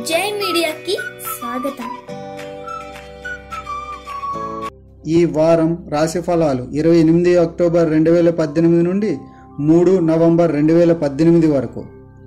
జై మీడియాకి స్వాగతం ఈ వారం రాశి ఫలాలు ఇరవై ఎనిమిది అక్టోబర్ రెండు వేల పద్దెనిమిది నుండి మూడు నవంబర్ రెండు వేల పద్దెనిమిది వరకు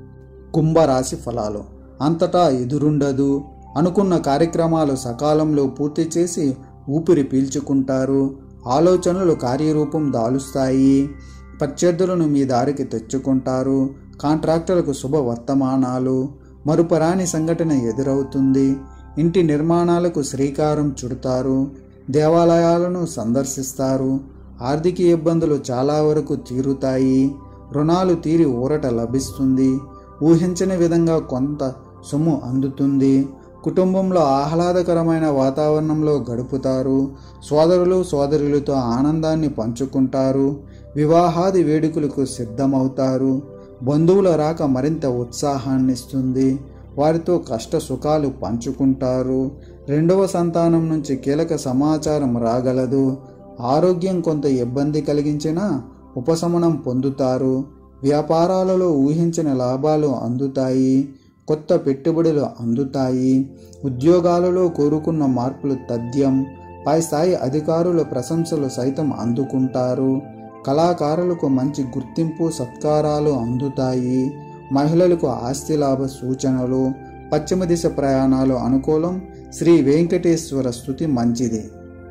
కుంభ రాశి ఫలాలు అంతటా ఎదురుండదు అనుకున్న కార్యక్రమాలు సకాలంలో పూర్తి చేసి ఊపిరి పీల్చుకుంటారు ఆలోచనలు కార్యరూపం దాలుస్తాయి ప్రత్యర్థులను మీ దారికి తెచ్చుకుంటారు కాంట్రాక్టర్లకు శుభ వర్తమానాలు మరుపరాని సంఘటన ఎదురవుతుంది ఇంటి నిర్మాణాలకు శ్రీకారం చుడతారు దేవాలయాలను సందర్శిస్తారు ఆర్థిక ఇబ్బందులు చాలా వరకు తీరుతాయి రుణాలు తీరి ఊరట లభిస్తుంది ఊహించని విధంగా కొంత సొమ్ము అందుతుంది కుటుంబంలో ఆహ్లాదకరమైన వాతావరణంలో గడుపుతారు సోదరులు సోదరులతో ఆనందాన్ని పంచుకుంటారు వివాహాది వేడుకలకు సిద్ధమవుతారు బంధువుల రాక మరింత ఉత్సాహాన్నిస్తుంది వారితో కష్ట సుఖాలు పంచుకుంటారు రెండవ సంతానం నుంచి కీలక సమాచారం రాగలదు ఆరోగ్యం కొంత ఇబ్బంది కలిగించినా ఉపశమనం పొందుతారు వ్యాపారాలలో ఊహించిన లాభాలు అందుతాయి కొత్త పెట్టుబడులు అందుతాయి ఉద్యోగాలలో కోరుకున్న మార్పులు తథ్యం పై స్థాయి అధికారుల ప్రశంసలు సైతం అందుకుంటారు కళాకారులకు మంచి గుర్తింపు సత్కారాలు అందుతాయి మహిళలకు ఆస్తి లాభ సూచనలు పశ్చిమ దిశ ప్రయాణాలు అనుకూలం శ్రీ వెంకటేశ్వర స్థుతి మంచిది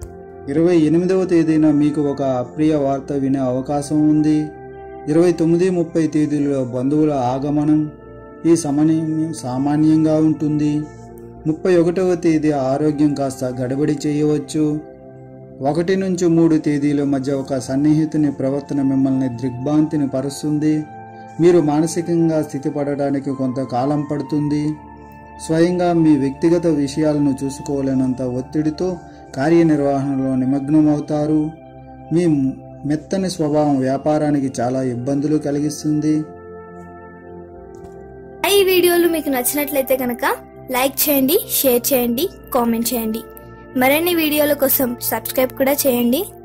ఇరవై ఎనిమిదవ తేదీన మీకు ఒక అప్రియ వార్త వినే అవకాశం ఉంది ఇరవై తొమ్మిది ముప్పై తేదీలలో బంధువుల ఆగమనం ఈ సమయం సామాన్యంగా ఉంటుంది ముప్పై ఒకటవ తేదీ ఆరోగ్యం కాస్త గడబడి చేయవచ్చు ఒకటి నుంచి మూడు తేదీల మధ్య ఒక సన్నిహితుని ప్రవర్తన మిమ్మల్ని దిగ్భ్రాంతిని పరుస్తుంది మీరు మానసికంగా స్థితిపడడానికి కొంత కాలం పడుతుంది స్వయంగా మీ వ్యక్తిగత విషయాలను చూసుకోలేనంత ఒత్తిడితో కార్యనిర్వహణలో నిమగ్నమవుతారు మీ మెత్తని స్వభావం వ్యాపారానికి చాలా ఇబ్బందులు కలిగిస్తుంది ఈ వీడియోలు మీకు నచ్చినట్లయితే కనుక లైక్ చేయండి షేర్ చేయండి కామెంట్ చేయండి మరిన్ని వీడియోల కోసం సబ్స్క్రైబ్ కూడా చేయండి